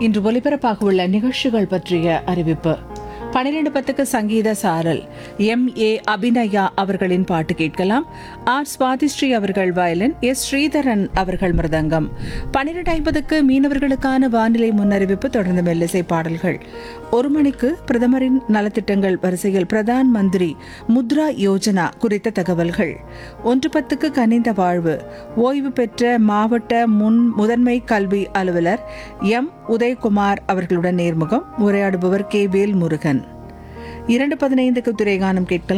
இன்று ஒலிபரப்பாக உள்ள நிகழ்ச்சிகள் பற்றிய அறிவிப்பு பனிரெண்டு பத்துக்கு சங்கீத சாரல் எம் ஏ அபிநயா அவர்களின் பாட்டு கேட்கலாம் ஆர் சுவாதிஸ்ரீ அவர்கள் வயலின் எஸ் ஸ்ரீதரன் அவர்கள் மிருதங்கம் பனிரெண்டு ஐம்பதுக்கு மீனவர்களுக்கான வானிலை முன்னறிவிப்பு தொடர்ந்து மெல்லிசை பாடல்கள் ஒரு மணிக்கு பிரதமரின் நலத்திட்டங்கள் வரிசையில் பிரதான் மந்திரி முத்ரா யோஜனா குறித்த தகவல்கள் ஒன்று பத்துக்கு கனிந்த வாழ்வு ஓய்வு பெற்ற மாவட்ட முன் முதன்மை கல்வி அலுவலர் எம் உதயகுமார் அவர்களுடன் நேர்முகம் உரையாடுபவர் கே வேல்முருகன் இரண்டு பதினைந்துக்கு துறைகானம் கேட்கலாம்